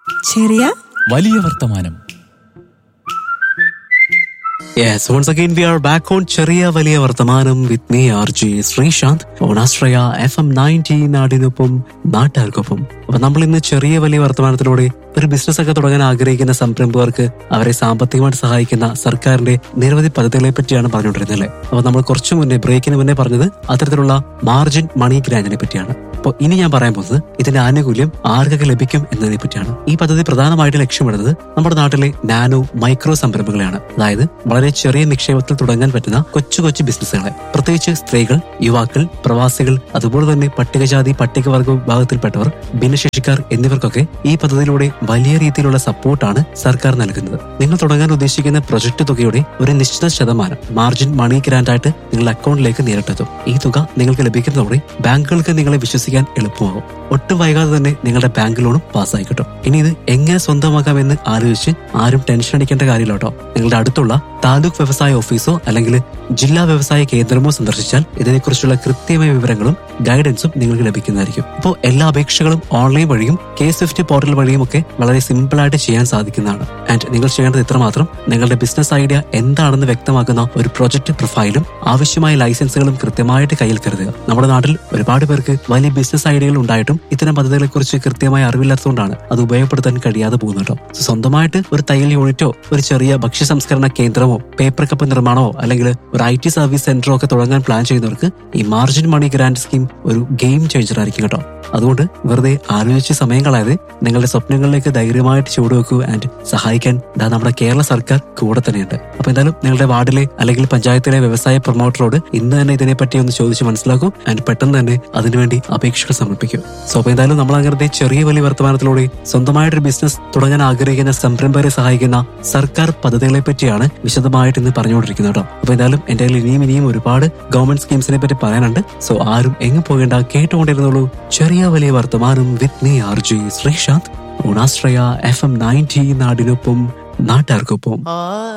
ചെറിയ വലിയ വർത്തമാനം Yes, once again we are back on ചെറിയ വലിയ വർത്തമാനം with me R G Sreesanth ഓണാശ്രയ എഫ് എം നയൻറ്റി നാടിനൊപ്പം നാട്ടുകാർക്കൊപ്പം അപ്പൊ നമ്മൾ ഇന്ന് ചെറിയ വലിയ വർത്തമാനത്തിലൂടെ ഒരു ബിസിനസ് ഒക്കെ തുടങ്ങാൻ ആഗ്രഹിക്കുന്ന സംരംഭകർക്ക് അവരെ സാമ്പത്തികമായിട്ട് സഹായിക്കുന്ന സർക്കാരിന്റെ നിരവധി പദ്ധതികളെ പറ്റിയാണ് പറഞ്ഞുകൊണ്ടിരുന്നത് അല്ലേ അപ്പൊ നമ്മൾ കുറച്ചു മുന്നേ ബ്രേക്കിന് മുന്നേ പറഞ്ഞത് അത്തരത്തിലുള്ള മാർജിൻ മണി ഗ്രാൻഡിനെ പറ്റിയാണ് അപ്പോൾ ഇനി ഞാൻ പറയാൻ പോകുന്നത് ഇതിന്റെ ആനുകൂല്യം ആർക്കൊക്കെ ലഭിക്കും എന്നതിനെ പറ്റിയാണ് ഈ പദ്ധതി പ്രധാനമായിട്ട് ലക്ഷ്യമിടുന്നത് നമ്മുടെ നാട്ടിലെ നാനോ മൈക്രോ സംരംഭങ്ങളെയാണ് അതായത് വളരെ ചെറിയ നിക്ഷേപത്തിൽ തുടങ്ങാൻ പറ്റുന്ന കൊച്ചു കൊച്ചു ബിസിനസ്സുകളെ പ്രത്യേകിച്ച് സ്ത്രീകൾ യുവാക്കൾ പ്രവാസികൾ അതുപോലെ തന്നെ പട്ടികജാതി പട്ടികവർഗ വിഭാഗത്തിൽപ്പെട്ടവർ ഭിന്നശേഷിക്കാർ എന്നിവർക്കൊക്കെ ഈ പദ്ധതിയിലൂടെ വലിയ രീതിയിലുള്ള സപ്പോർട്ടാണ് സർക്കാർ നൽകുന്നത് നിങ്ങൾ തുടങ്ങാൻ ഉദ്ദേശിക്കുന്ന പ്രൊജക്ട് തുകയുടെ ഒരു നിശ്ചിത ശതമാനം മാർജിൻ മണി ഗ്രാൻഡ് ആയിട്ട് നിങ്ങളുടെ അക്കൗണ്ടിലേക്ക് നേരിട്ടെത്തും ഈ തുക നിങ്ങൾക്ക് ലഭിക്കുന്നതോടെ ബാങ്കുകൾക്ക് നിങ്ങളെ വിശ്വസിക്കാൻ എളുപ്പമാകും ഒട്ടും വൈകാതെ തന്നെ നിങ്ങളുടെ ബാങ്ക് ലോണും പാസ്സായി കിട്ടും ഇനി ഇത് എങ്ങനെ സ്വന്തമാക്കാമെന്ന് ആലോചിച്ച് ആരും ടെൻഷൻ അടിക്കേണ്ട കാര്യമില്ല കേട്ടോ നിങ്ങളുടെ അടുത്തുള്ള താലൂക്ക് വ്യവസായ ഓഫീസോ അല്ലെങ്കിൽ ജില്ലാ വ്യവസായ കേന്ദ്രമോ സന്ദർശിച്ചാൽ ഇതിനെക്കുറിച്ചുള്ള കൃത്യമായ വിവരങ്ങളും ഗൈഡൻസും നിങ്ങൾക്ക് ലഭിക്കുന്നതായിരിക്കും ഇപ്പോൾ എല്ലാ അപേക്ഷകളും ഓൺലൈൻ വഴിയും കെ സ്വിഫ്റ്റ് പോർട്ടൽ വഴിയും ഒക്കെ വളരെ സിമ്പിൾ ആയിട്ട് ചെയ്യാൻ സാധിക്കുന്നതാണ് ആൻഡ് നിങ്ങൾ ചെയ്യേണ്ടത് ഇത്രമാത്രം നിങ്ങളുടെ ബിസിനസ് ഐഡിയ എന്താണെന്ന് വ്യക്തമാക്കുന്ന ഒരു പ്രൊജക്ട് പ്രൊഫൈലും ആവശ്യമായ ലൈസൻസുകളും കൃത്യമായിട്ട് കയ്യിൽ കരുതുക നമ്മുടെ നാട്ടിൽ ഒരുപാട് പേർക്ക് വലിയ ബിസിനസ് ഐഡിയകൾ ഉണ്ടായിട്ടും ഇത്തരം പദ്ധതികളെ കുറിച്ച് കൃത്യമായ അറിവില്ലാത്തതുകൊണ്ടാണ് അത് ഉപയോഗപ്പെടുത്താൻ കഴിയാതെ പോകുന്നത് കേട്ടോ So, സ്വന്തമായിട്ട് ഒരു തയ്യൽ യൂണിറ്റോ ഒരു ചെറിയ ഭക്ഷ്യ സംസ്കരണ കേന്ദ്രമോ പേപ്പർ കപ്പ് നിർമ്മാണമോ അല്ലെങ്കിൽ ഒരു ഐ ടി സർവീസ് സെന്ററോ ഒക്കെ തുടങ്ങാൻ പ്ലാൻ ചെയ്യുന്നവർക്ക് ഈ മാർജിൻ മണി ഗ്രാൻഡ് സ്കീം ഒരു ഗെയിം ചേഞ്ചർ ആയിരിക്കും കേട്ടോ അതുകൊണ്ട് വെറുതെ ആലോചിച്ച് സമയം കളയാതെ നിങ്ങളുടെ സ്വപ്നങ്ങളിലേക്ക് ധൈര്യമായിട്ട് ചുവടുവെക്കൂ ആൻഡ് സഹായിക്കാൻ ദാ നമ്മുടെ കേരള സർക്കാർ കൂടെ തന്നെയുണ്ട് അപ്പൊ എന്തായാലും നിങ്ങളുടെ വാർഡിലെ അല്ലെങ്കിൽ പഞ്ചായത്തിലെ വ്യവസായ പ്രൊമോട്ടറോട് ഇന്ന് തന്നെ ഇതിനെപ്പറ്റി ഒന്ന് ചോദിച്ച് മനസ്സിലാക്കും ആൻഡ് പെട്ടെന്ന് തന്നെ അതിനുവേണ്ടി അപേക്ഷകൾ സമർപ്പിക്കും സോ അപ്പൊ എന്തായാലും നമ്മൾ അങ്ങനത്തെ ചെറിയ വലിയ വർത്തമാനത്തിലൂടെ സ്വന്തമായിട്ടൊരു ബിസിനസ് തുടങ്ങാൻ ആഗ്രഹിക്കുന്ന സംരംഭകരെ സഹായിക്കുന്ന സർക്കാർ പദ്ധതികളെ പറ്റിയാണ് വിശദമായിട്ട് ഇന്ന് പറഞ്ഞുകൊണ്ടിരിക്കുന്നത് കേട്ടോ അപ്പൊ എന്തായാലും എന്റെ കയ്യിൽ ഇനിയും ഇനിയും ഒരുപാട് ഗവൺമെന്റ് സ്കീംസിനെ പറ്റി പറയാനുണ്ട് സോ ആരും എങ്ങും പോകേണ്ട കേട്ടുകൊണ്ടിരുന്നുള്ളൂ ചെറിയ വലിയ വർത്തമാനം with me R G Sreesanth ഓണാശ്രയ എഫ് എം നയൻറ്റി നാടിനൊപ്പം നാട്ടുകാർക്കൊപ്പം